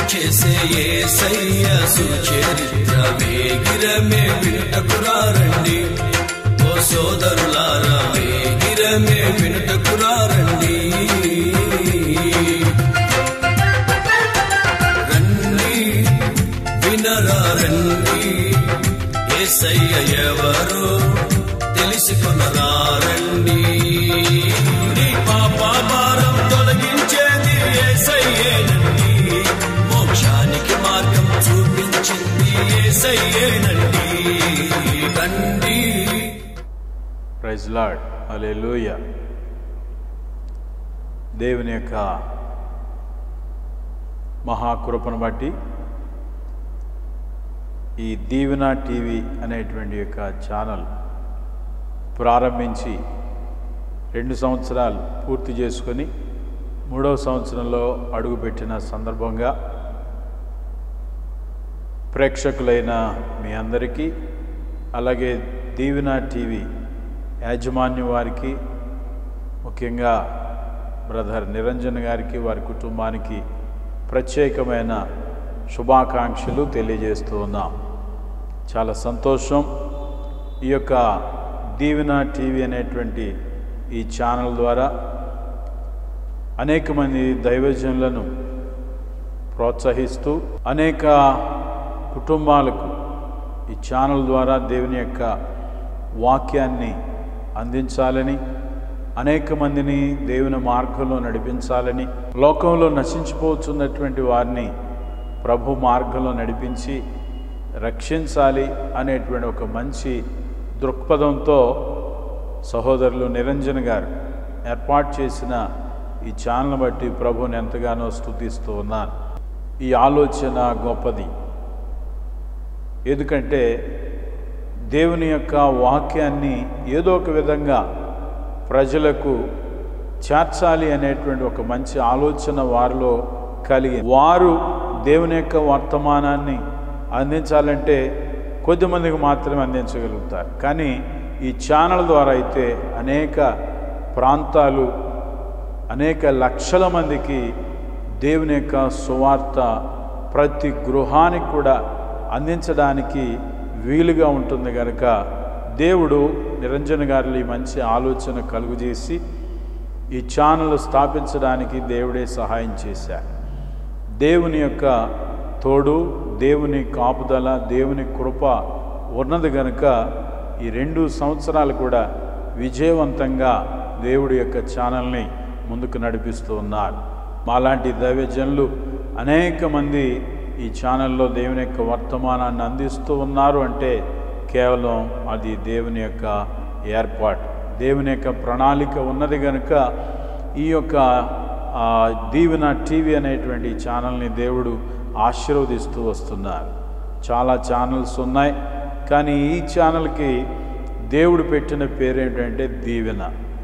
చేసే ఏసయ్య సుచరిత్ర వేగిరమే వినుటకురారండి ఓ సోదరులారా వేగిరమే వినుటకురారండి రండి వినరా రండి ఏసయ్య ఎవరు తెలుసుకునరా రండి నీ పాప భారం తొలగించేది ఏసయ్యేనండి మోక్షానికి మార్గం చూపించింది ఏసయ్యేనండి రండి ప్రైజ్ లాడ్ అలెలుయ దేవుని యొక్క మహాకృపను బట్టి ఈ దీవెన టీవీ అనేటువంటి యొక్క ఛానల్ ప్రారంభించి రెండు సంవత్సరాలు పూర్తి చేసుకొని మూడవ సంవత్సరంలో అడుగుపెట్టిన సందర్భంగా ప్రేక్షకులైన మీ అందరికీ అలాగే దీవెన టీవీ యాజమాన్యం వారికి ముఖ్యంగా బ్రదర్ నిరంజన్ గారికి వారి కుటుంబానికి ప్రత్యేకమైన శుభాకాంక్షలు తెలియజేస్తూ ఉన్నాం చాలా సంతోషం ఈ యొక్క దీవెన టీవీ అనేటువంటి ఈ ఛానల్ ద్వారా అనేక మంది దైవజనులను ప్రోత్సహిస్తూ అనేక కుటుంబాలకు ఈ ఛానల్ ద్వారా దేవుని యొక్క వాక్యాన్ని అందించాలని అనేక మందిని దేవుని మార్గంలో నడిపించాలని లోకంలో నశించిపోతున్నటువంటి వారిని ప్రభు మార్గంలో నడిపించి రక్షించాలి అనేటువంటి ఒక మంచి దృక్పథంతో సహోదరులు నిరంజన్ గారు ఏర్పాటు చేసిన ఈ ఛానల్ బట్టి ప్రభుని ఎంతగానో స్తుతిస్తూ ఉన్నాను ఈ ఆలోచన గొప్పది ఎందుకంటే దేవుని యొక్క వాక్యాన్ని ఏదో ఒక విధంగా ప్రజలకు చేర్చాలి అనేటువంటి ఒక మంచి ఆలోచన వారిలో కలిగి వారు దేవుని యొక్క వర్తమానాన్ని అందించాలంటే కొద్దిమందికి మాత్రమే అందించగలుగుతారు కానీ ఈ ఛానల్ ద్వారా అయితే అనేక ప్రాంతాలు అనేక లక్షల మందికి దేవుని యొక్క సువార్త ప్రతి గృహానికి కూడా అందించడానికి వీలుగా ఉంటుంది కనుక దేవుడు నిరంజన్ గారిలో ఈ మంచి ఆలోచన కలుగజేసి ఈ ఛానల్ స్థాపించడానికి దేవుడే సహాయం చేశారు దేవుని యొక్క తోడు దేవుని కాపుదల దేవుని కృప ఉన్నది గనుక ఈ రెండు సంవత్సరాలు కూడా విజయవంతంగా దేవుడి యొక్క ఛానల్ని ముందుకు నడిపిస్తూ ఉన్నారు మాలాంటి దైవజనులు అనేక మంది ఈ ఛానల్లో దేవుని యొక్క వర్తమానాన్ని అందిస్తూ ఉన్నారు అంటే కేవలం అది దేవుని యొక్క ఏర్పాటు దేవుని యొక్క ప్రణాళిక ఉన్నది కనుక ఈ యొక్క ఆ, దీవెన టీవీ అనేటువంటి ఛానల్ని దేవుడు ఆశీర్వదిస్తూ వస్తున్నారు చాలా ఛానల్స్ ఉన్నాయి కానీ ఈ ఛానల్కి దేవుడు పెట్టిన పేరు ఏంటంటే దీవెన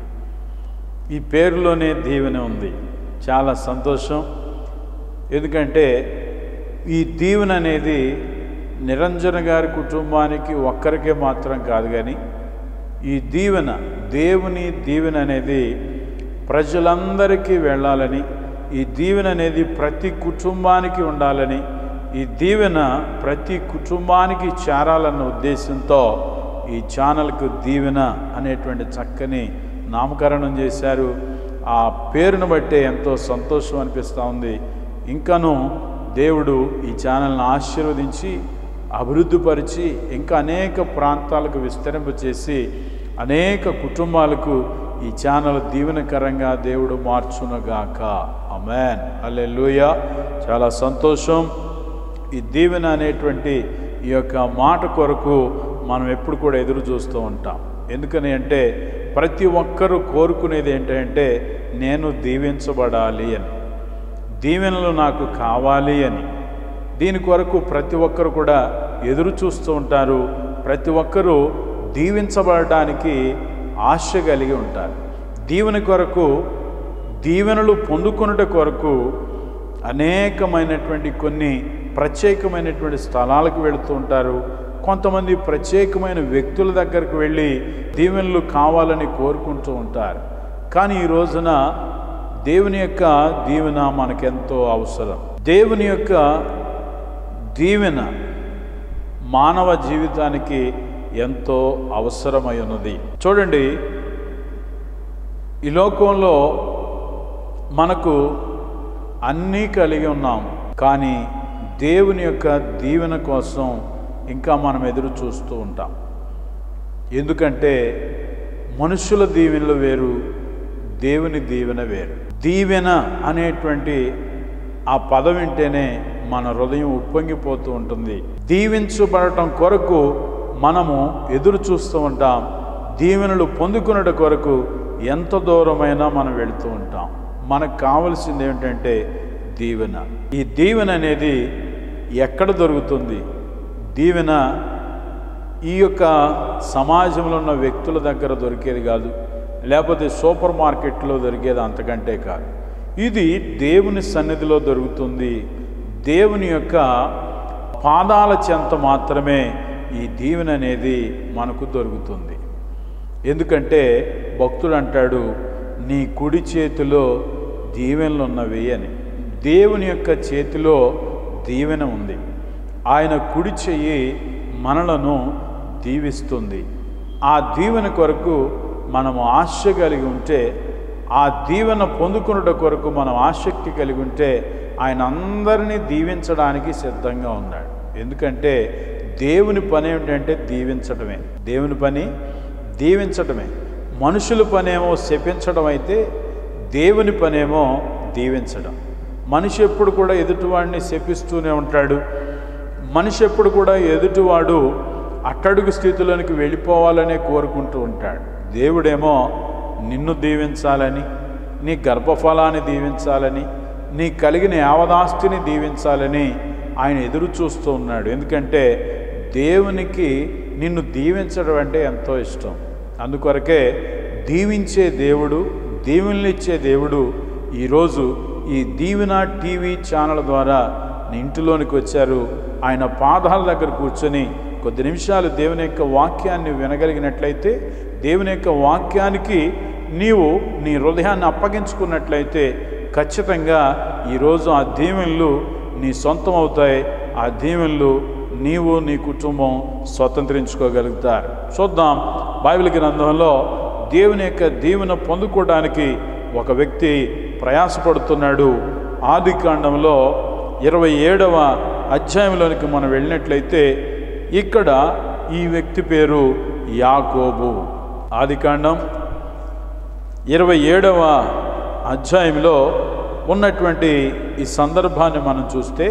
ఈ పేరులోనే దీవెన ఉంది చాలా సంతోషం ఎందుకంటే ఈ దీవెన అనేది నిరంజన గారి కుటుంబానికి ఒక్కరికే మాత్రం కాదు కానీ ఈ దీవెన దేవుని దీవెన అనేది ప్రజలందరికీ వెళ్ళాలని ఈ దీవెన అనేది ప్రతి కుటుంబానికి ఉండాలని ఈ దీవెన ప్రతి కుటుంబానికి చేరాలన్న ఉద్దేశంతో ఈ ఛానల్కు దీవెన అనేటువంటి చక్కని నామకరణం చేశారు ఆ పేరును బట్టే ఎంతో సంతోషం అనిపిస్తూ ఉంది ఇంకనూ దేవుడు ఈ ఛానల్ని ఆశీర్వదించి అభివృద్ధిపరిచి ఇంకా అనేక ప్రాంతాలకు విస్తరింపచేసి అనేక కుటుంబాలకు ఈ ఛానల్ దీవెనకరంగా దేవుడు మార్చునగాక అమెన్ అల్లెలుయ చాలా సంతోషం ఈ దీవెన అనేటువంటి ఈ యొక్క మాట కొరకు మనం ఎప్పుడు కూడా ఎదురు చూస్తూ ఉంటాం ఎందుకని అంటే ప్రతి ఒక్కరూ కోరుకునేది ఏంటంటే నేను దీవించబడాలి అని దీవెనలు నాకు కావాలి అని దీని కొరకు ప్రతి ఒక్కరు కూడా ఎదురు చూస్తూ ఉంటారు ప్రతి ఒక్కరూ దీవించబడడానికి ఆశ కలిగి ఉంటారు దీవెన కొరకు దీవెనలు పొందుకొనుట కొరకు అనేకమైనటువంటి కొన్ని ప్రత్యేకమైనటువంటి స్థలాలకు వెళుతూ ఉంటారు కొంతమంది ప్రత్యేకమైన వ్యక్తుల దగ్గరకు వెళ్ళి దీవెనలు కావాలని కోరుకుంటూ ఉంటారు కానీ ఈ రోజున దేవుని యొక్క దీవెన మనకెంతో అవసరం దేవుని యొక్క దీవెన మానవ జీవితానికి ఎంతో అవసరమై ఉన్నది చూడండి ఈ లోకంలో మనకు అన్నీ కలిగి ఉన్నాం కానీ దేవుని యొక్క దీవెన కోసం ఇంకా మనం ఎదురు చూస్తూ ఉంటాం ఎందుకంటే మనుషుల దీవెనలు వేరు దేవుని దీవెన వేరు దీవెన అనేటువంటి ఆ పదం వింటేనే మన హృదయం ఉప్పొంగిపోతూ ఉంటుంది దీవించబడటం కొరకు మనము ఎదురు చూస్తూ ఉంటాం దీవెనలు పొందుకున్నట కొరకు ఎంత దూరమైనా మనం వెళుతూ ఉంటాం మనకు కావలసింది ఏమిటంటే దీవెన ఈ దీవెన అనేది ఎక్కడ దొరుకుతుంది దీవెన ఈ యొక్క సమాజంలో ఉన్న వ్యక్తుల దగ్గర దొరికేది కాదు లేకపోతే సూపర్ మార్కెట్లో దొరికేది అంతకంటే కాదు ఇది దేవుని సన్నిధిలో దొరుకుతుంది దేవుని యొక్క పాదాల చెంత మాత్రమే ఈ దీవెన అనేది మనకు దొరుకుతుంది ఎందుకంటే భక్తుడు అంటాడు నీ కుడి చేతిలో దీవెనలు ఉన్నవి అని దేవుని యొక్క చేతిలో దీవెన ఉంది ఆయన కుడి చెయ్యి మనలను దీవిస్తుంది ఆ దీవెన కొరకు మనం ఆశ కలిగి ఉంటే ఆ దీవెన పొందుకున్నట కొరకు మనం ఆసక్తి కలిగి ఉంటే ఆయన అందరినీ దీవించడానికి సిద్ధంగా ఉన్నాడు ఎందుకంటే దేవుని పని ఏమిటంటే దీవించడమే దేవుని పని దీవించడమే మనుషుల పనేమో శపించడం అయితే దేవుని పనేమో దీవించడం మనిషి ఎప్పుడు కూడా ఎదుటివాడిని శపిస్తూనే ఉంటాడు మనిషి ఎప్పుడు కూడా ఎదుటివాడు అట్టడుగు స్థితిలోనికి వెళ్ళిపోవాలనే కోరుకుంటూ ఉంటాడు దేవుడేమో నిన్ను దీవించాలని నీ గర్భఫలాన్ని దీవించాలని నీ కలిగిన యావదాస్తిని దీవించాలని ఆయన ఎదురు చూస్తూ ఉన్నాడు ఎందుకంటే దేవునికి నిన్ను దీవించడం అంటే ఎంతో ఇష్టం అందుకొరకే దీవించే దేవుడు దీవెనలిచ్చే దేవుడు ఈరోజు ఈ దీవెన టీవీ ఛానల్ ద్వారా నీ ఇంటిలోనికి వచ్చారు ఆయన పాదాల దగ్గర కూర్చొని కొద్ది నిమిషాలు దేవుని యొక్క వాక్యాన్ని వినగలిగినట్లయితే దేవుని యొక్క వాక్యానికి నీవు నీ హృదయాన్ని అప్పగించుకున్నట్లయితే ఖచ్చితంగా ఈరోజు ఆ దీవెనలు నీ సొంతం అవుతాయి ఆ దీవెనలు నీవు నీ కుటుంబం స్వతంత్రించుకోగలుగుతారు చూద్దాం బైబిల్ గ్రంథంలో దేవుని యొక్క దీవెన పొందుకోవడానికి ఒక వ్యక్తి ప్రయాసపడుతున్నాడు ఆది కాండంలో ఇరవై ఏడవ అధ్యాయంలోనికి మనం వెళ్ళినట్లయితే ఇక్కడ ఈ వ్యక్తి పేరు యాకోబు ఆదికాండం ఇరవై ఏడవ అధ్యాయంలో ఉన్నటువంటి ఈ సందర్భాన్ని మనం చూస్తే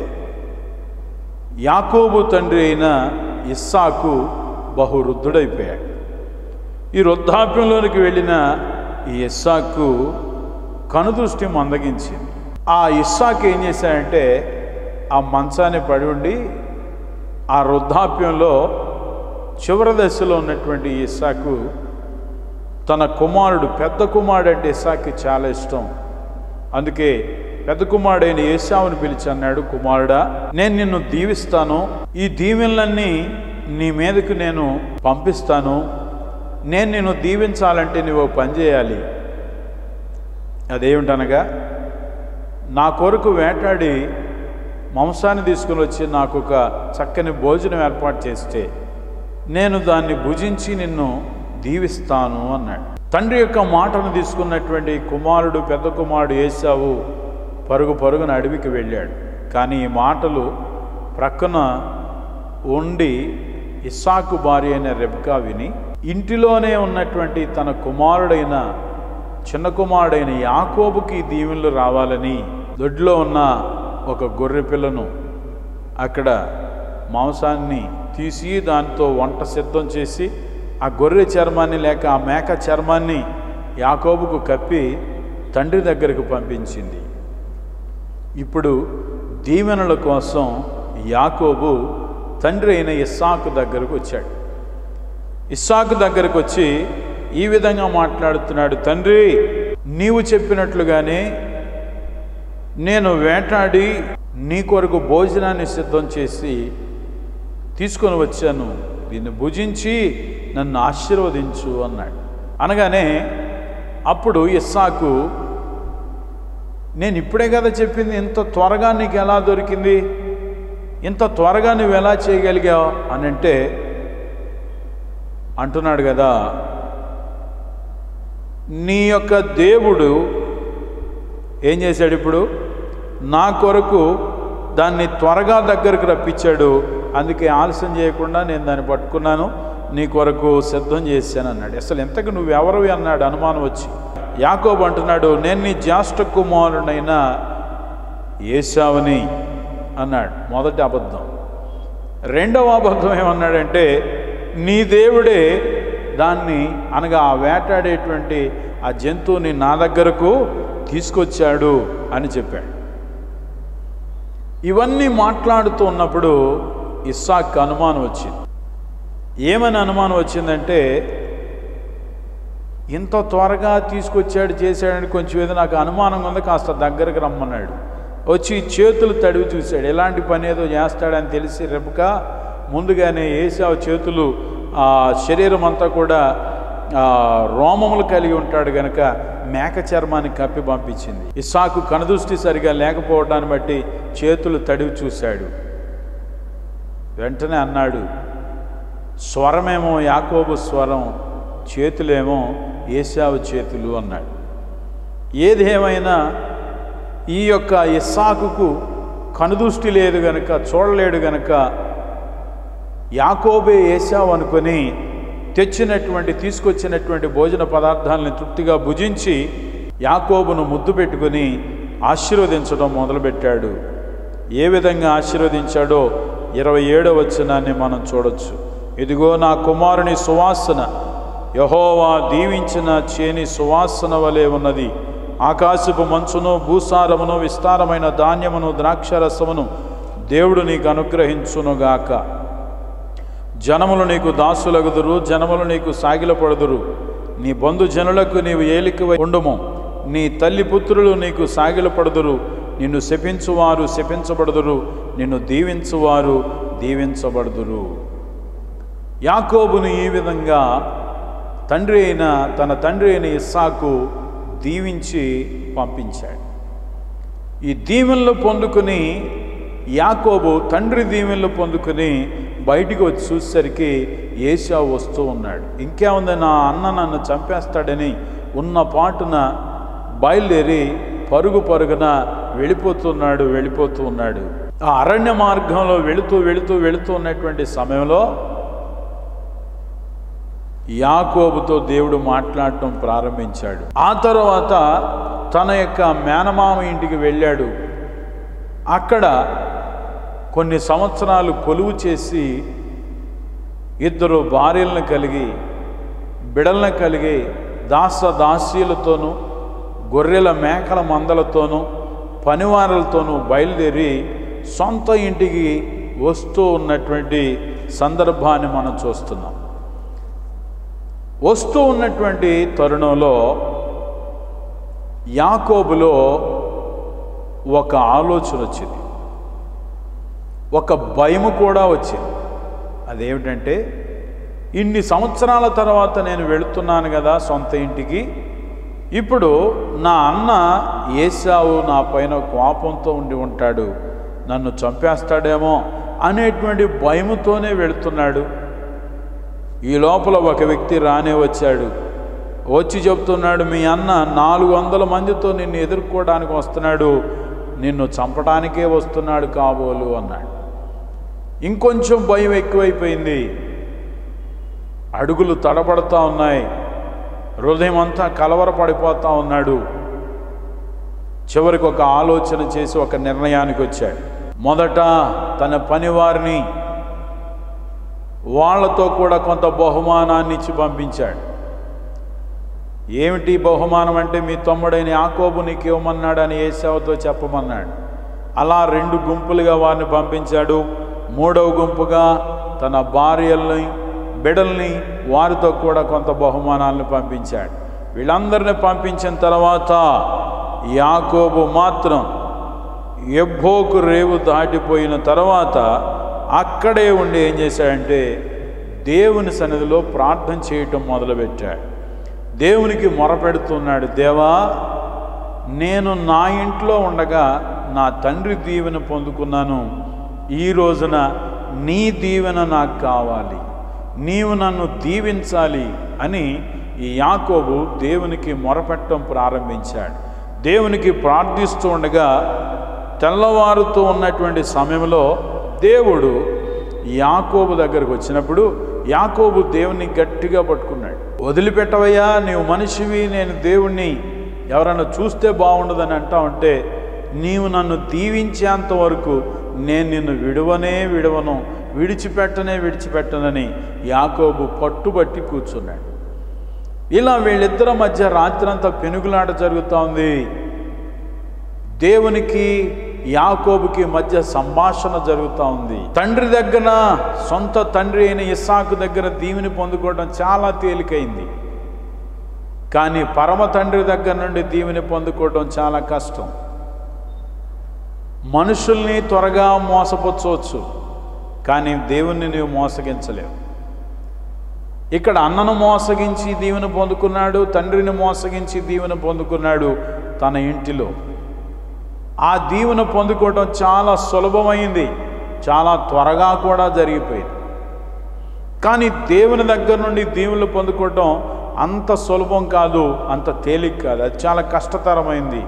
యాకోబు తండ్రి అయిన ఇస్సాకు బహు వృద్ధుడైపోయాడు ఈ వృద్ధాప్యంలోనికి వెళ్ళిన ఈ ఇస్సాకు కనుదృష్టి మందగించింది ఆ ఇస్సాకు ఏం చేశాడంటే ఆ మంచాన్ని పడి ఉండి ఆ వృద్ధాప్యంలో చివరి దశలో ఉన్నటువంటి ఇస్సాకు తన కుమారుడు పెద్ద కుమారుడు అంటే ఇస్సాకి చాలా ఇష్టం అందుకే పెద్ద కుమారుడైన ఏసావుని పిలిచి అన్నాడు కుమారుడా నేను నిన్ను దీవిస్తాను ఈ దీవెనలన్నీ నీ మీదకు నేను పంపిస్తాను నేను నిన్ను దీవించాలంటే నువ్వు ఒక పని చేయాలి అదేమిటనగా నా కొరకు వేటాడి మాంసాన్ని తీసుకుని వచ్చి నాకు ఒక చక్కని భోజనం ఏర్పాటు చేస్తే నేను దాన్ని భుజించి నిన్ను దీవిస్తాను అన్నాడు తండ్రి యొక్క మాటను తీసుకున్నటువంటి కుమారుడు పెద్ద కుమారుడు ఏసావు పరుగు పరుగున అడవికి వెళ్ళాడు కానీ ఈ మాటలు ప్రక్కన ఉండి ఇస్సాకు భార్య అయిన రెబ్కా విని ఇంటిలోనే ఉన్నటువంటి తన కుమారుడైన చిన్న కుమారుడైన యాకోబుకి ఈ దీవెనలు రావాలని దొడ్లో ఉన్న ఒక గొర్రె పిల్లను అక్కడ మాంసాన్ని తీసి దాంతో వంట సిద్ధం చేసి ఆ గొర్రె చర్మాన్ని లేక ఆ మేక చర్మాన్ని యాకోబుకు కప్పి తండ్రి దగ్గరకు పంపించింది ఇప్పుడు దీవెనల కోసం యాకోబు తండ్రి అయిన ఇస్సాకు దగ్గరకు వచ్చాడు ఇస్సాకు దగ్గరకు వచ్చి ఈ విధంగా మాట్లాడుతున్నాడు తండ్రి నీవు చెప్పినట్లుగానే నేను వేటాడి నీ కొరకు భోజనాన్ని సిద్ధం చేసి తీసుకొని వచ్చాను దీన్ని భుజించి నన్ను ఆశీర్వదించు అన్నాడు అనగానే అప్పుడు ఇస్సాకు నేను ఇప్పుడే కదా చెప్పింది ఇంత త్వరగా నీకు ఎలా దొరికింది ఇంత త్వరగా నువ్వు ఎలా చేయగలిగావు అని అంటే అంటున్నాడు కదా నీ యొక్క దేవుడు ఏం చేశాడు ఇప్పుడు నా కొరకు దాన్ని త్వరగా దగ్గరకు రప్పించాడు అందుకే ఆలస్యం చేయకుండా నేను దాన్ని పట్టుకున్నాను నీ కొరకు సిద్ధం చేశాను అన్నాడు అసలు ఎంతకు నువ్వెవరివి అన్నాడు అనుమానం వచ్చి యాకోబు అంటున్నాడు నేను నీ జ్యేష్ఠ కుమారుడైన ఏసావుని అన్నాడు మొదటి అబద్ధం రెండవ అబద్ధం ఏమన్నాడంటే నీ దేవుడే దాన్ని అనగా ఆ వేటాడేటువంటి ఆ జంతువుని నా దగ్గరకు తీసుకొచ్చాడు అని చెప్పాడు ఇవన్నీ మాట్లాడుతూ ఉన్నప్పుడు ఇస్సాక్ అనుమానం వచ్చింది ఏమని అనుమానం వచ్చిందంటే ఇంత త్వరగా తీసుకొచ్చాడు చేశాడని కొంచెం ఏదో నాకు అనుమానం ఉంది కాస్త దగ్గరకు రమ్మన్నాడు వచ్చి చేతులు తడివి చూశాడు ఎలాంటి పని ఏదో చేస్తాడని తెలిసి రెపక ముందుగానే ఏసావు చేతులు ఆ శరీరం అంతా కూడా ఆ, రోమములు కలిగి ఉంటాడు గనక మేక చర్మాన్ని కప్పి పంపించింది ఇస్సాకు కనుదృష్టి సరిగా లేకపోవడాన్ని బట్టి చేతులు తడివి చూశాడు వెంటనే అన్నాడు స్వరమేమో యాకోబు స్వరం చేతులేమో ఏసావు చేతులు అన్నాడు ఏది ఏమైనా ఈ యొక్క ఇస్సాకుకు కనుదృష్టి లేదు గనక చూడలేడు గనక యాకోబే ఏసావు అనుకొని తెచ్చినటువంటి తీసుకొచ్చినటువంటి భోజన పదార్థాలను తృప్తిగా భుజించి యాకోబును ముద్దు పెట్టుకొని ఆశీర్వదించడం మొదలుపెట్టాడు ఏ విధంగా ఆశీర్వదించాడో ఇరవై ఏడవ వచనాన్ని మనం చూడొచ్చు ఇదిగో నా కుమారుని సువాసన యహోవా దీవించిన చేని సువాసన వలె ఉన్నది ఆకాశపు మంచును భూసారమును విస్తారమైన ధాన్యమును ద్రాక్షరసమును దేవుడు నీకు అనుగ్రహించునుగాక జనములు నీకు దాసులగుదురు జనములు నీకు సాగిలపడుదురు నీ బంధుజనులకు నీవు ఏలికవై ఉండుము నీ తల్లి పుత్రులు నీకు సాగిలపడుదురు నిన్ను శపించువారు శపించబడుదురు నిన్ను దీవించువారు దీవించబడుదురు యాకోబును ఈ విధంగా తండ్రి అయిన తన తండ్రి అయిన ఇస్సాకు దీవించి పంపించాడు ఈ దీవెనలు పొందుకుని యాకోబు తండ్రి దీవెనలు పొందుకుని బయటికి వచ్చి చూసేసరికి ఏషా వస్తూ ఉన్నాడు ఇంకేముంది నా అన్న నన్ను చంపేస్తాడని ఉన్న పాటున బయలుదేరి పరుగు పరుగున వెళ్ళిపోతున్నాడు వెళ్ళిపోతూ ఉన్నాడు ఆ అరణ్య మార్గంలో వెళుతూ వెళుతూ వెళుతూ ఉన్నటువంటి సమయంలో యాకోబుతో దేవుడు మాట్లాడటం ప్రారంభించాడు ఆ తర్వాత తన యొక్క మేనమామ ఇంటికి వెళ్ళాడు అక్కడ కొన్ని సంవత్సరాలు కొలువు చేసి ఇద్దరు భార్యలను కలిగి బిడలను కలిగి దాస దాసీలతోనూ గొర్రెల మేకల మందలతోనూ పనివారులతోనూ బయలుదేరి సొంత ఇంటికి వస్తూ ఉన్నటువంటి సందర్భాన్ని మనం చూస్తున్నాం వస్తూ ఉన్నటువంటి తరుణంలో యాకోబులో ఒక ఆలోచన వచ్చింది ఒక భయము కూడా వచ్చింది అదేమిటంటే ఇన్ని సంవత్సరాల తర్వాత నేను వెళుతున్నాను కదా సొంత ఇంటికి ఇప్పుడు నా అన్న ఏసావు నా పైన కోపంతో ఉండి ఉంటాడు నన్ను చంపేస్తాడేమో అనేటువంటి భయముతోనే వెళుతున్నాడు ఈ లోపల ఒక వ్యక్తి రానే వచ్చాడు వచ్చి చెప్తున్నాడు మీ అన్న నాలుగు వందల మందితో నిన్ను ఎదుర్కోవడానికి వస్తున్నాడు నిన్ను చంపడానికే వస్తున్నాడు కాబోలు అన్నాడు ఇంకొంచెం భయం ఎక్కువైపోయింది అడుగులు తడబడతా ఉన్నాయి హృదయం అంతా కలవరపడిపోతా ఉన్నాడు చివరికి ఒక ఆలోచన చేసి ఒక నిర్ణయానికి వచ్చాడు మొదట తన పనివారిని వాళ్ళతో కూడా కొంత బహుమానాన్ని ఇచ్చి పంపించాడు ఏమిటి బహుమానం అంటే మీ తమ్ముడైన యాకోబు నీకు ఇవ్వమన్నాడని ఏసావుతో చెప్పమన్నాడు అలా రెండు గుంపులుగా వారిని పంపించాడు మూడవ గుంపుగా తన భార్యల్ని బిడల్ని వారితో కూడా కొంత బహుమానాలను పంపించాడు వీళ్ళందరిని పంపించిన తర్వాత యాకోబు మాత్రం ఎబ్బోకు రేవు దాటిపోయిన తర్వాత అక్కడే ఉండి ఏం చేశాడంటే దేవుని సన్నిధిలో ప్రార్థన చేయటం మొదలుపెట్టాడు దేవునికి మొరపెడుతున్నాడు దేవా నేను నా ఇంట్లో ఉండగా నా తండ్రి దీవెన పొందుకున్నాను ఈ రోజున నీ దీవెన నాకు కావాలి నీవు నన్ను దీవించాలి అని ఈ యాకోబు దేవునికి మొరపెట్టడం ప్రారంభించాడు దేవునికి ప్రార్థిస్తూ ఉండగా తెల్లవారుతూ ఉన్నటువంటి సమయంలో దేవుడు యాకోబు దగ్గరకు వచ్చినప్పుడు యాకోబు దేవుని గట్టిగా పట్టుకున్నాడు వదిలిపెట్టవయ్యా నీవు మనిషివి నేను దేవుణ్ణి ఎవరైనా చూస్తే బాగుండదని అంటా ఉంటే నీవు నన్ను దీవించేంత వరకు నేను నిన్ను విడవనే విడవను విడిచిపెట్టనే విడిచిపెట్టనని యాకోబు పట్టుబట్టి కూర్చున్నాడు ఇలా వీళ్ళిద్దరి మధ్య రాత్రంతా పెనుగులాట జరుగుతూ ఉంది దేవునికి యాకోబుకి మధ్య సంభాషణ జరుగుతూ ఉంది తండ్రి దగ్గర సొంత తండ్రి అయిన ఇస్సాకు దగ్గర దీవిని పొందుకోవడం చాలా తేలికైంది కానీ పరమ తండ్రి దగ్గర నుండి దీవిని పొందుకోవడం చాలా కష్టం మనుషుల్ని త్వరగా మోసపుచ్చవచ్చు కానీ దేవుణ్ణి నీవు మోసగించలేవు ఇక్కడ అన్నను మోసగించి దీవెన పొందుకున్నాడు తండ్రిని మోసగించి దీవెన పొందుకున్నాడు తన ఇంటిలో ఆ దీవెన పొందుకోవడం చాలా సులభమైంది చాలా త్వరగా కూడా జరిగిపోయింది కానీ దేవుని దగ్గర నుండి దీవెనలు పొందుకోవడం అంత సులభం కాదు అంత తేలిక కాదు అది చాలా కష్టతరమైంది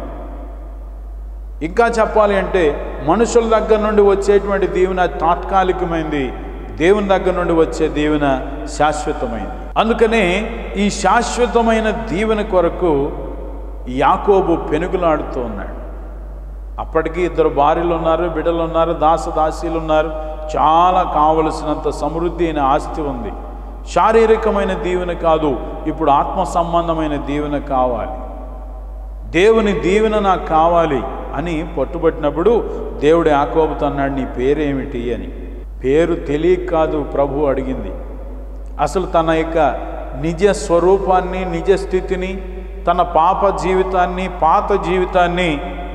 ఇంకా చెప్పాలి అంటే మనుషుల దగ్గర నుండి వచ్చేటువంటి దీవెన తాత్కాలికమైంది దేవుని దగ్గర నుండి వచ్చే దీవెన శాశ్వతమైంది అందుకనే ఈ శాశ్వతమైన దీవెన కొరకు యాకోబు పెనుగులాడుతూ ఉన్నాడు అప్పటికి ఇద్దరు భార్యలు ఉన్నారు బిడ్డలు ఉన్నారు దాస దాసీలు ఉన్నారు చాలా కావలసినంత సమృద్ధి అయిన ఆస్తి ఉంది శారీరకమైన దీవెన కాదు ఇప్పుడు ఆత్మ సంబంధమైన దీవెన కావాలి దేవుని దీవెన నాకు కావాలి అని పట్టుబట్టినప్పుడు దేవుడు యాకోబుతో అన్నాడు నీ పేరేమిటి అని పేరు తెలియక కాదు ప్రభు అడిగింది అసలు తన యొక్క నిజ స్వరూపాన్ని నిజ స్థితిని తన పాప జీవితాన్ని పాత జీవితాన్ని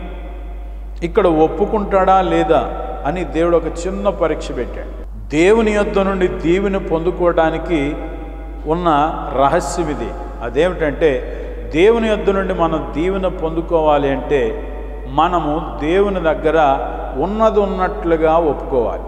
ఇక్కడ ఒప్పుకుంటాడా లేదా అని దేవుడు ఒక చిన్న పరీక్ష పెట్టాడు దేవుని యొద్ద నుండి దీవెని పొందుకోవడానికి ఉన్న రహస్యం ఇది అదేమిటంటే దేవుని యొద్ద నుండి మనం దీవెన పొందుకోవాలి అంటే మనము దేవుని దగ్గర ఉన్నది ఉన్నట్లుగా ఒప్పుకోవాలి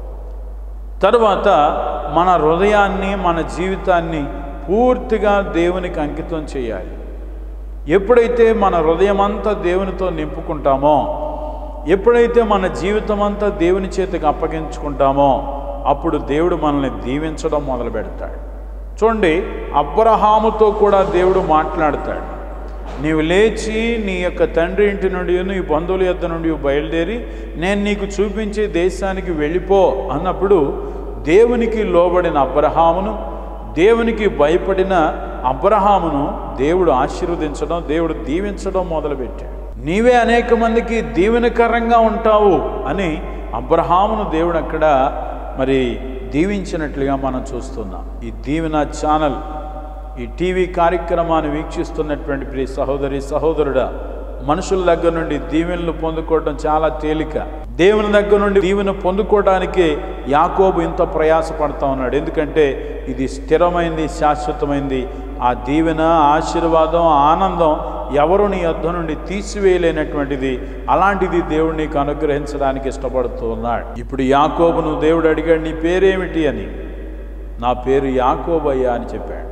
తరువాత మన హృదయాన్ని మన జీవితాన్ని పూర్తిగా దేవునికి అంకితం చేయాలి ఎప్పుడైతే మన హృదయమంతా దేవునితో నింపుకుంటామో ఎప్పుడైతే మన జీవితం అంతా దేవుని చేతికి అప్పగించుకుంటామో అప్పుడు దేవుడు మనల్ని దీవించడం మొదలు పెడతాడు చూడండి అబ్రహాముతో కూడా దేవుడు మాట్లాడతాడు నీవు లేచి నీ యొక్క తండ్రి ఇంటి నుండి నీ బంధువుల యొద్ద నుండి బయలుదేరి నేను నీకు చూపించే దేశానికి వెళ్ళిపో అన్నప్పుడు దేవునికి లోబడిన అబ్రహామును దేవునికి భయపడిన అబ్రహామును దేవుడు ఆశీర్వదించడం దేవుడు దీవించడం మొదలుపెట్టాడు నీవే అనేక మందికి దీవెనకరంగా ఉంటావు అని అబ్రహామును దేవుడు అక్కడ మరి దీవించినట్లుగా మనం చూస్తున్నాం ఈ దీవెన ఛానల్ ఈ టీవీ కార్యక్రమాన్ని వీక్షిస్తున్నటువంటి ప్రియ సహోదరి సహోదరుడా మనుషుల దగ్గర నుండి దీవెనలు పొందుకోవడం చాలా తేలిక దేవుని దగ్గర నుండి దీవెన పొందుకోవడానికి యాకోబు ఇంత ప్రయాసపడతా ఉన్నాడు ఎందుకంటే ఇది స్థిరమైంది శాశ్వతమైంది ఆ దీవెన ఆశీర్వాదం ఆనందం ఎవరు నీ యొద్ద నుండి తీసివేయలేనటువంటిది అలాంటిది దేవుడు నీకు అనుగ్రహించడానికి ఇష్టపడుతూ ఉన్నాడు ఇప్పుడు యాకోబును దేవుడు అడిగాడు నీ పేరేమిటి అని నా పేరు యాకోబయ్యా అని చెప్పాడు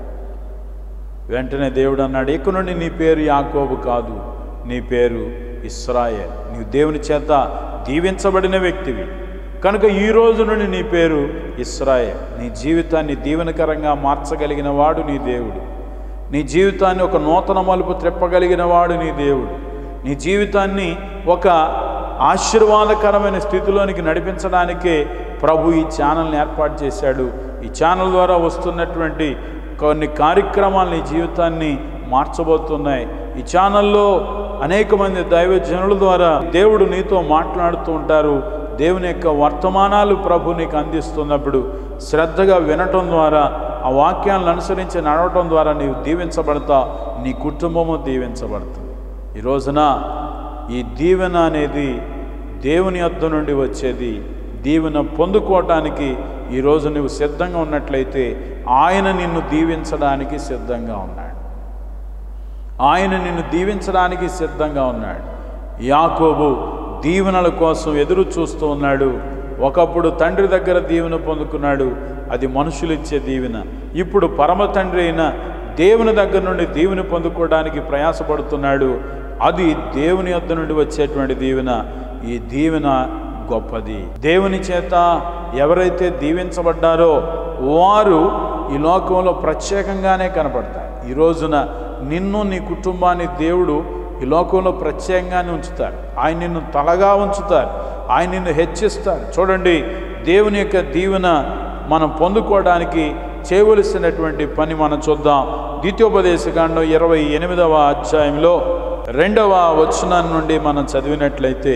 వెంటనే దేవుడు అన్నాడు ఇక నుండి నీ పేరు యాకోబు కాదు నీ పేరు ఇస్రాయేల్ నీవు దేవుని చేత దీవించబడిన వ్యక్తివి కనుక ఈ రోజు నుండి నీ పేరు ఇస్రాయేల్ నీ జీవితాన్ని దీవెనకరంగా మార్చగలిగిన వాడు నీ దేవుడు నీ జీవితాన్ని ఒక నూతన మలుపు త్రిప్పగలిగిన వాడు నీ దేవుడు నీ జీవితాన్ని ఒక ఆశీర్వాదకరమైన స్థితిలోనికి నడిపించడానికే ప్రభు ఈ ఛానల్ని ఏర్పాటు చేశాడు ఈ ఛానల్ ద్వారా వస్తున్నటువంటి కొన్ని కార్యక్రమాలు నీ జీవితాన్ని మార్చబోతున్నాయి ఈ ఛానల్లో అనేక మంది దైవజనుల ద్వారా దేవుడు నీతో మాట్లాడుతూ ఉంటారు దేవుని యొక్క వర్తమానాలు ప్రభు నీకు అందిస్తున్నప్పుడు శ్రద్ధగా వినటం ద్వారా ఆ వాక్యాలను అనుసరించి నడవటం ద్వారా నీవు దీవించబడతా నీ కుటుంబము దీవించబడుతుంది ఈ రోజున ఈ దీవెన అనేది దేవుని యొద్ద నుండి వచ్చేది దీవెన పొందుకోవటానికి ఈరోజు నువ్వు సిద్ధంగా ఉన్నట్లయితే ఆయన నిన్ను దీవించడానికి సిద్ధంగా ఉన్నాడు ఆయన నిన్ను దీవించడానికి సిద్ధంగా ఉన్నాడు యాకోబు దీవెనల కోసం ఎదురు చూస్తూ ఉన్నాడు ఒకప్పుడు తండ్రి దగ్గర దీవెన పొందుకున్నాడు అది మనుషులిచ్చే దీవెన ఇప్పుడు పరమ తండ్రి అయిన దేవుని దగ్గర నుండి దీవెన పొందుకోవడానికి ప్రయాసపడుతున్నాడు అది దేవుని యొద్ద నుండి వచ్చేటువంటి దీవెన ఈ దీవెన గొప్పది దేవుని చేత ఎవరైతే దీవించబడ్డారో వారు ఈ లోకంలో ప్రత్యేకంగానే కనపడతారు ఈ రోజున నిన్ను నీ కుటుంబాన్ని దేవుడు ఈ లోకంలో ప్రత్యేకంగానే ఉంచుతారు ఆయన నిన్ను తలగా ఉంచుతారు ఆయన నిన్ను హెచ్చిస్తారు చూడండి దేవుని యొక్క దీవెన మనం పొందుకోవడానికి చేయవలసినటువంటి పని మనం చూద్దాం ద్వితీయోపదేశకాండం ఇరవై ఎనిమిదవ అధ్యాయంలో రెండవ వచనం నుండి మనం చదివినట్లయితే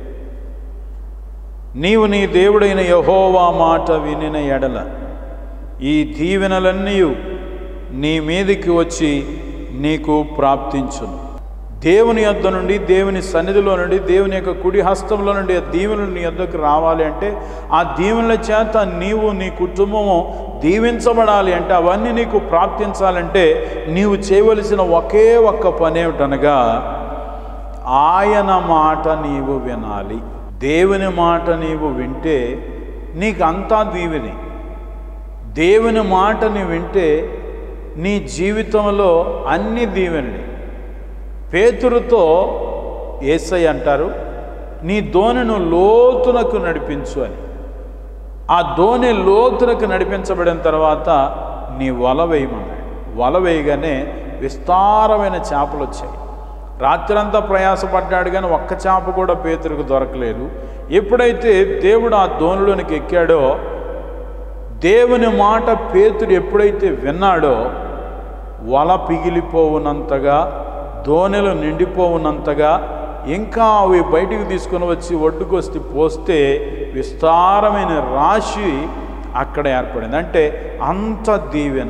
నీవు నీ దేవుడైన యహోవా మాట వినిన ఎడల ఈ దీవెనలన్నీ నీ మీదికి వచ్చి నీకు ప్రాప్తించును దేవుని యొద్ద నుండి దేవుని సన్నిధిలో నుండి దేవుని యొక్క కుడి హస్తంలో నుండి ఆ దీవెనలు నీ యొద్దకు రావాలి అంటే ఆ దీవెనల చేత నీవు నీ కుటుంబము దీవించబడాలి అంటే అవన్నీ నీకు ప్రాప్తించాలంటే నీవు చేయవలసిన ఒకే ఒక్క పని ఏమిటనగా ఆయన మాట నీవు వినాలి దేవుని మాట నీవు వింటే నీకు అంతా దీవెనే దేవుని మాటని వింటే నీ జీవితంలో అన్ని దీవెనలే పేతురుతో ఏసై అంటారు నీ దోణిను లోతునకు నడిపించు అని ఆ దోణి లోతునకు నడిపించబడిన తర్వాత నీ వల వేయమన్నాడు వల వేయగానే విస్తారమైన చేపలు వచ్చాయి రాత్రంతా ప్రయాసపడ్డాడు కానీ ఒక్క చేప కూడా పేతురుకు దొరకలేదు ఎప్పుడైతే దేవుడు ఆ దోణిలోనికి ఎక్కాడో దేవుని మాట పేతుడు ఎప్పుడైతే విన్నాడో వల పిగిలిపోవునంతగా దోణెలు నిండిపోవునంతగా ఇంకా అవి బయటికి తీసుకొని వచ్చి ఒడ్డుకొస్తే పోస్తే విస్తారమైన రాశి అక్కడ ఏర్పడింది అంటే అంత దీవెన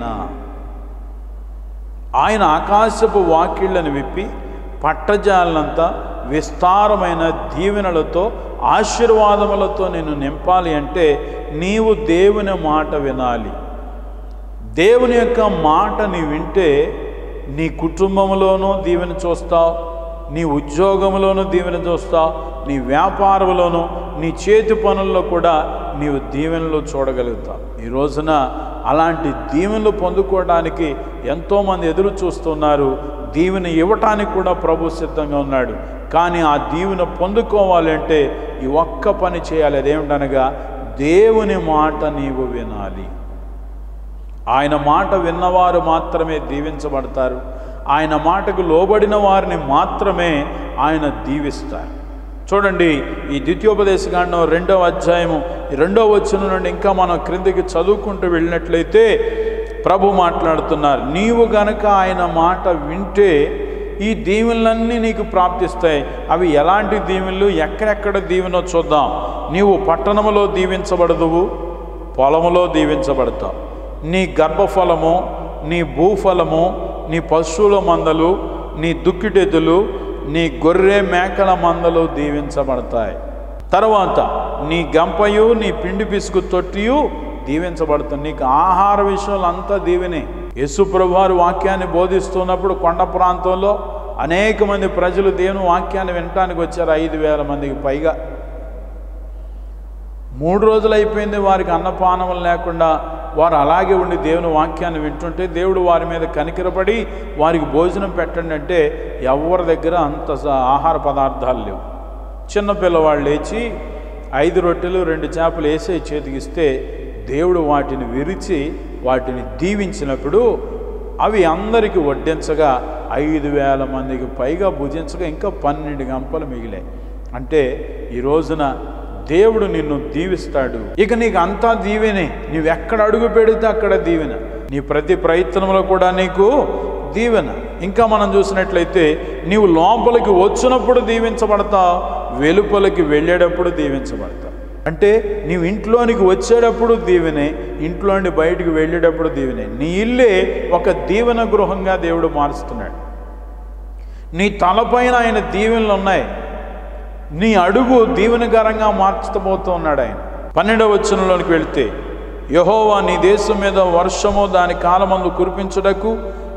ఆయన ఆకాశపు వాకిళ్ళను విప్పి పట్టజాలనంతా విస్తారమైన దీవెనలతో ఆశీర్వాదములతో నేను నింపాలి అంటే నీవు దేవుని మాట వినాలి దేవుని యొక్క మాట నీ వింటే నీ కుటుంబంలోనూ దీవెన చూస్తావు నీ ఉద్యోగంలోనూ దీవెన చూస్తావు నీ వ్యాపారంలోనూ నీ చేతి పనుల్లో కూడా నీవు దీవెనలు చూడగలుగుతావు ఈ రోజున అలాంటి దీవెనలు పొందుకోవడానికి ఎంతోమంది ఎదురు చూస్తున్నారు దీవెన ఇవ్వటానికి కూడా ప్రభు సిద్ధంగా ఉన్నాడు కానీ ఆ దీవెన పొందుకోవాలి అంటే ఈ ఒక్క పని చేయాలి అదేమిటనగా దేవుని మాట నీవు వినాలి ఆయన మాట విన్నవారు మాత్రమే దీవించబడతారు ఆయన మాటకు లోబడిన వారిని మాత్రమే ఆయన దీవిస్తారు చూడండి ఈ ద్వితీయోపదేశకాండం రెండవ అధ్యాయము ఈ రెండవ వచనం నుండి ఇంకా మనం క్రిందికి చదువుకుంటూ వెళ్ళినట్లయితే ప్రభు మాట్లాడుతున్నారు నీవు గనక ఆయన మాట వింటే ఈ దీవెనలన్నీ నీకు ప్రాప్తిస్తాయి అవి ఎలాంటి దీవెనలు ఎక్కడెక్కడ దీవెనో చూద్దాం నీవు పట్టణములో దీవించబడదువు పొలములో దీవించబడతావు నీ గర్భఫలము నీ భూఫలము నీ పశువుల మందలు నీ దుక్కిటెద్దులు నీ గొర్రె మేకల మందలు దీవించబడతాయి తర్వాత నీ గంపయు నీ పిండి పిసుకు తొట్టియు దీవించబడుతుంది నీకు ఆహార విషయంలో అంతా దీవెనే యేసుప్రభు వారు వాక్యాన్ని బోధిస్తున్నప్పుడు కొండ ప్రాంతంలో అనేక మంది ప్రజలు దేవుని వాక్యాన్ని వినటానికి వచ్చారు ఐదు వేల మందికి పైగా మూడు రోజులు అయిపోయింది వారికి అన్నపానములు లేకుండా వారు అలాగే ఉండి దేవుని వాక్యాన్ని వింటుంటే దేవుడు వారి మీద కనికరపడి వారికి భోజనం పెట్టండి అంటే ఎవరి దగ్గర అంత స- ఆహార పదార్థాలు లేవు చిన్న పిల్లవాళ్ళు లేచి ఐదు రొట్టెలు రెండు చేపలు వేసే చేతికిస్తే దేవుడు వాటిని విరిచి వాటిని దీవించినప్పుడు అవి అందరికీ వడ్డించగా ఐదు వేల మందికి పైగా భుజించగా ఇంకా పన్నెండు గంపలు మిగిలాయి అంటే ఈ రోజున దేవుడు నిన్ను దీవిస్తాడు ఇక నీకు అంతా దీవెనే నీవు ఎక్కడ అడుగు పెడితే అక్కడ దీవెన నీ ప్రతి ప్రయత్నంలో కూడా నీకు దీవెన ఇంకా మనం చూసినట్లయితే నీవు లోపలికి వచ్చినప్పుడు దీవించబడతావు వెలుపలికి వెళ్ళేటప్పుడు దీవించబడతావు అంటే నీవు ఇంట్లోనికి వచ్చేటప్పుడు దీవెనే ఇంట్లో నుండి బయటికి వెళ్ళేటప్పుడు దీవెనే నీ ఇల్లే ఒక దీవెన గృహంగా దేవుడు మారుస్తున్నాడు నీ తలపైన ఆయన దీవెనలు ఉన్నాయి నీ అడుగు దీవెనకరంగా మార్చబోతూ ఉన్నాడు ఆయన పన్నెండవ వచనంలోనికి వెళితే యహోవా నీ దేశం మీద వర్షము దాని కాలమందు కురిపించుటకు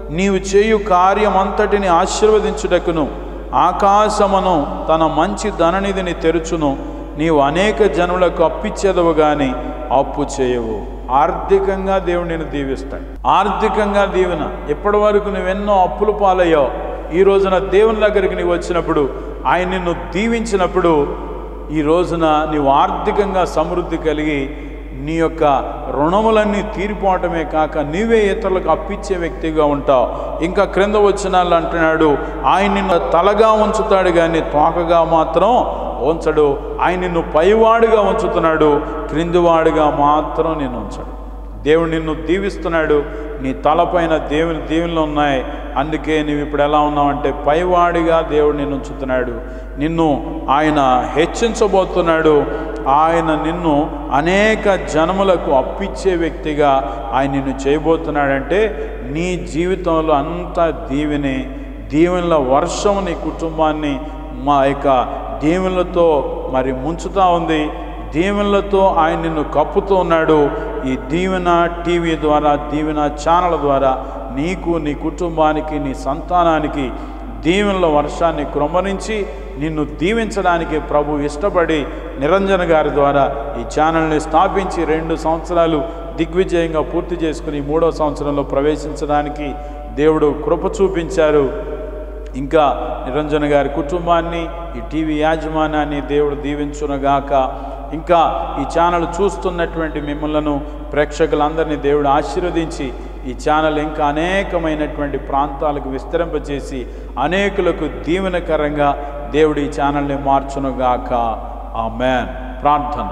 నీవు చేయు కార్యమంతటిని ఆశీర్వదించుటకును ఆకాశమును తన మంచి ధననిధిని తెరుచును నీవు అనేక జనులకు అప్పిచ్చేదవు గాని అప్పు చేయవు ఆర్థికంగా దేవుడు నేను దీవిస్తాడు ఆర్థికంగా దీవెన ఇప్పటి వరకు నువ్వెన్నో అప్పులు పాలయ్యావు ఈ రోజున దేవుని దగ్గరికి నీవు వచ్చినప్పుడు ఆయన నిన్ను దీవించినప్పుడు ఈ రోజున నీవు ఆర్థికంగా సమృద్ధి కలిగి నీ యొక్క రుణములన్నీ తీరిపోవటమే కాక నీవే ఇతరులకు అప్పిచ్చే వ్యక్తిగా ఉంటావు ఇంకా క్రింద వచ్చినాళ్ళు అంటున్నాడు ఆయన నిన్ను తలగా ఉంచుతాడు కానీ తోకగా మాత్రం ఉంచడు ఆయన నిన్ను పైవాడుగా ఉంచుతున్నాడు క్రిందివాడుగా మాత్రం నిన్ను ఉంచడు దేవుడు నిన్ను దీవిస్తున్నాడు నీ తలపైన దేవుని దీవెనలు ఉన్నాయి అందుకే నీవు ఇప్పుడు ఎలా ఉన్నావంటే పైవాడిగా దేవుడు నిన్ను ఉంచుతున్నాడు నిన్ను ఆయన హెచ్చించబోతున్నాడు ఆయన నిన్ను అనేక జనములకు అప్పిచ్చే వ్యక్తిగా ఆయన నిన్ను చేయబోతున్నాడంటే నీ జీవితంలో అంతా దీవెనే దీవెనల వర్షం నీ కుటుంబాన్ని మా యొక్క దీవెనలతో మరి ముంచుతా ఉంది దీవెనలతో ఆయన నిన్ను కప్పుతూ ఉన్నాడు ఈ దీవెన టీవీ ద్వారా దీవెన ఛానల్ ద్వారా నీకు నీ కుటుంబానికి నీ సంతానానికి దీవెనల వర్షాన్ని క్రమరించి నిన్ను దీవించడానికి ప్రభు ఇష్టపడి నిరంజన గారి ద్వారా ఈ ఛానల్ని స్థాపించి రెండు సంవత్సరాలు దిగ్విజయంగా పూర్తి చేసుకుని మూడో సంవత్సరంలో ప్రవేశించడానికి దేవుడు కృప చూపించారు ఇంకా నిరంజన గారి కుటుంబాన్ని ఈ టీవీ యాజమాన్యాన్ని దేవుడు దీవించునగాక ఇంకా ఈ ఛానల్ చూస్తున్నటువంటి మిమ్మలను ప్రేక్షకులందరినీ దేవుడు ఆశీర్వదించి ఈ ఛానల్ ఇంకా అనేకమైనటువంటి ప్రాంతాలకు విస్తరింపచేసి అనేకులకు దీవెనకరంగా దేవుడు ఈ ఛానల్ని మార్చునుగాక ఆ మ్యాన్ ప్రార్థన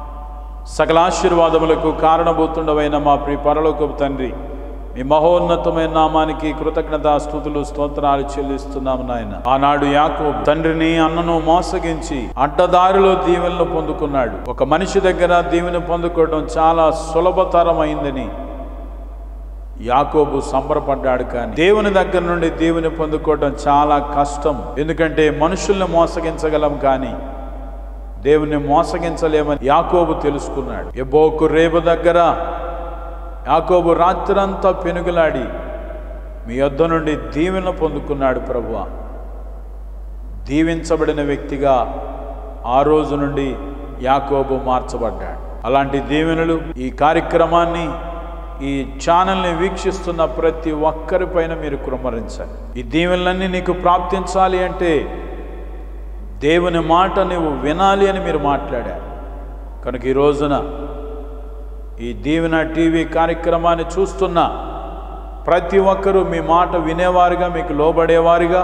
సకల ఆశీర్వాదములకు కారణభూతుండవైన మా ప్రియ పరలోకపు తండ్రి మీ మహోన్నతమైన నామానికి కృతజ్ఞత స్థుతులు స్తోత్రాలు చెల్లిస్తున్నాము నాయన ఆనాడు యాకో తండ్రిని అన్నను మోసగించి అడ్డదారిలో దీవెనలు పొందుకున్నాడు ఒక మనిషి దగ్గర దీవెన పొందుకోవడం చాలా సులభతరమైందని యాకోబు సంబరపడ్డాడు కానీ దేవుని దగ్గర నుండి దేవుని పొందుకోవడం చాలా కష్టం ఎందుకంటే మనుషుల్ని మోసగించగలం కానీ దేవుని మోసగించలేమని యాకోబు తెలుసుకున్నాడు ఎబోకు రేపు దగ్గర యాకోబు రాత్రంతా పెనుగులాడి మీ యొద్ద నుండి దీవెన పొందుకున్నాడు ప్రభువ దీవించబడిన వ్యక్తిగా ఆ రోజు నుండి యాకోబు మార్చబడ్డాడు అలాంటి దీవెనలు ఈ కార్యక్రమాన్ని ఈ ఛానల్ని వీక్షిస్తున్న ప్రతి ఒక్కరిపైన మీరు కురమరించండి ఈ దీవెనలన్నీ నీకు ప్రాప్తించాలి అంటే దేవుని మాట నువ్వు వినాలి అని మీరు మాట్లాడారు కనుక ఈ రోజున ఈ దీవెన టీవీ కార్యక్రమాన్ని చూస్తున్న ప్రతి ఒక్కరూ మీ మాట వినేవారుగా మీకు లోబడేవారుగా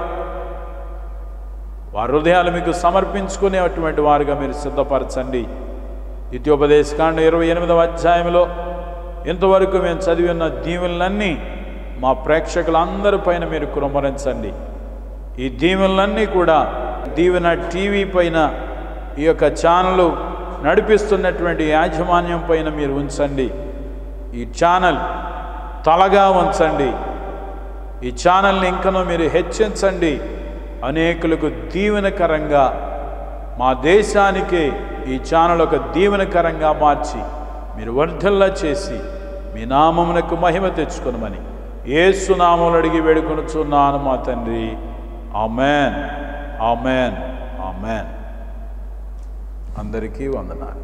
వారి హృదయాలు మీకు సమర్పించుకునేటువంటి వారుగా మీరు సిద్ధపరచండి ద్వితీయోపదేశకాండ ఇరవై ఎనిమిదవ అధ్యాయంలో ఇంతవరకు మేము చదివి ఉన్న దీవెనలన్నీ మా ప్రేక్షకులందరి పైన మీరు కురమరించండి ఈ దీవెనలన్నీ కూడా దీవెన టీవీ పైన ఈ యొక్క ఛానల్ నడిపిస్తున్నటువంటి యాజమాన్యం పైన మీరు ఉంచండి ఈ ఛానల్ తలగా ఉంచండి ఈ ఛానల్ని ఇంకనూ మీరు హెచ్చించండి అనేకులకు దీవెనకరంగా మా దేశానికి ఈ ఛానల్ ఒక దీవెనకరంగా మార్చి మీరు వర్ధల్లా చేసి మీ నామమునకు మహిమ తెచ్చుకొనమని ఏసు నామములు అడిగి వేడుకొనుచున్నాను మా తండ్రి ఆమెన్ ఆమెన్ ఆమెన్ అందరికీ వందనాలు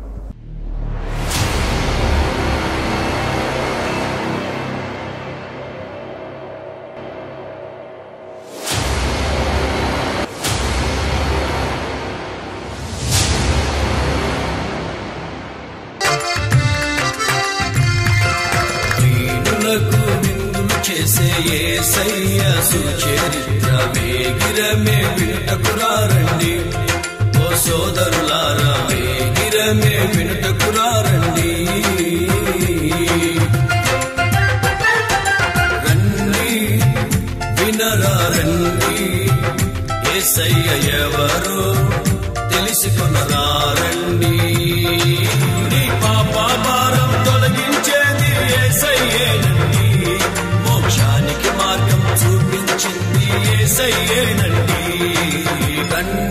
దీనులకు విందులు చేసే యేసయ్య సుచరిత్ర వేగిరమే వినుటకురారండి ఓ సోదరులారా వేగిరమే వినుటకురారండి రండి వినరా రండి యేసయ్య ఎవరో తెలుసుకొనరా రండి నీ పాప భారం తొలగించేది యేసయ్యేనండి మోక్షానికి మార్గం చూపించింది యేసయ్యేనండి రండి